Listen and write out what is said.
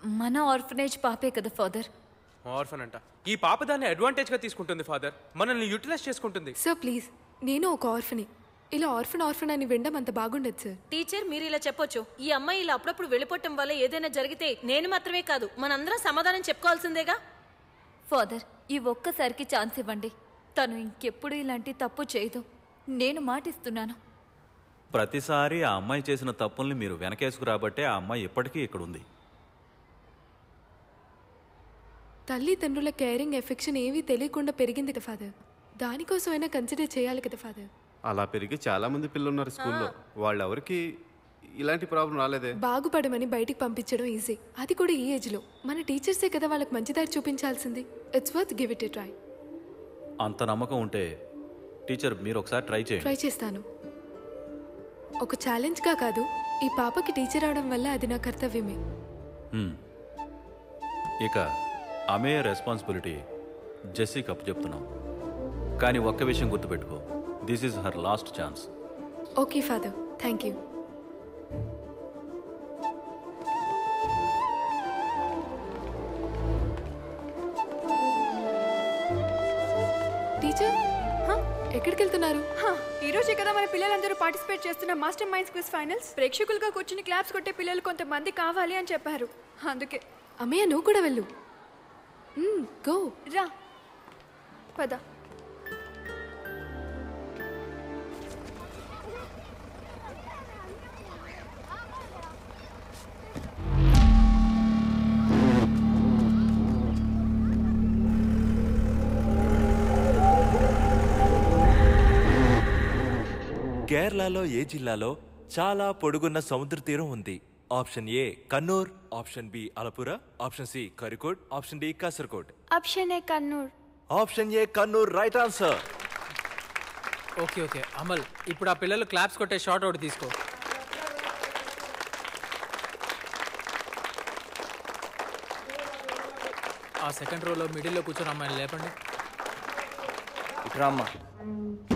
మన ఆర్ఫనేజ్ పాపే కదా ఫాదర్ ఆర్ఫన్ అంట ఈ పాప దాన్ని అడ్వాంటేజ్ గా తీసుకుంటుంది ఫాదర్ మనల్ని యూటిలైజ్ చేసుకుంటుంది సార్ ప్లీజ్ నేను ఒక ఆర్ఫని ఇలా ఆర్ఫన్ ఆర్ఫన్ అని వినడం అంత బాగుండదు సార్ టీచర్ మీరు ఇలా చెప్పొచ్చు ఈ అమ్మాయి ఇలా అప్పుడప్పుడు వెళ్ళిపోవటం వల్ల ఏదైనా జరిగితే నేను మాత్రమే కాదు మనందరం సమాధానం చెప్పుకోవాల్సిందేగా ఫాదర్ ఈ ఒక్కసారికి ఛాన్స్ ఇవ్వండి తను ఇంకెప్పుడు ఇలాంటి తప్పు చేయదు నేను మాటిస్తున్నాను ప్రతిసారి ఆ అమ్మాయి చేసిన తప్పుల్ని మీరు వెనకేసుకురాబట్టే ఆ అమ్మాయి ఇప్పటికీ ఇక్కడ ఉంది తల్లిదండ్రుల కేరింగ్ ఎఫెక్షన్ ఏమీ తెలియకుండా పెరిగింది కదా ఫాదర్ దానికోసమైనా కన్సిడర్ చేయాలి కదా ఫాదర్ అలా పెరిగి చాలా మంది పిల్లలు ఉన్నారు స్కూల్లో వాళ్ళెవరికి ఇలాంటి ప్రాబ్లం రాలేదే బాగుపడమని బయటికి పంపించడం ఈజీ అది కూడా ఈ ఏజ్లో మన టీచర్సే కదా వాళ్ళకి మంచి దారి చూపించాల్సింది it's worth give it a try అంత నమ్మకం ఉంటే టీచర్ మీరు ఒకసారి ట్రై చేయండి ట్రై చేస్తాను ఒక ఛాలెంజ్గా కాదు ఈ పాపకి టీచర్ అవడం వల్ల అది నా కర్తవ్యమే హ్మ్. ఇక ఆమె రెస్పాన్సిబిలిటీ జెస్సీకి అప్పు చెప్తున్నాం కానీ ఒక్క విషయం గుర్తుపెట్టుకో this is her last chance okay father thank you teacher ఎక్కడికి వెళ్తున్నారు హా, ఈ రోజే కదా మన పిల్లలందరూ పార్టిసిపేట్ చేస్తున్న మాస్టర్ మైండ్స్ క్విజ్ ఫైనల్స్ ప్రేక్షకులుగా కూర్చుని క్లాప్స్ కొట్టే పిల్లలు కొంతమంది కావాలి అని చెప్పారు అందుకే అమ్మయ్య నువ్వు కూడా వెళ్ళు గో రా పద కేరళలో ఏ జిల్లాలో చాలా పొడుగున్న సముద్ర తీరం ఉంది option A Kannur option B Alappuzha option C Kozhikode option D Kasaragod option A Kannur option A Kannur right answer okay okay Amal ఇప్పుడు ఆ పిల్లలు క్లాప్స్ కొట్టే షార్ట్ అవుట్ తీసుకో ఆ సెకండ్ రోలో మిడిల్లో కూర్చొని అమ్మాయిని లేపండి ఇట్రా అమ్మా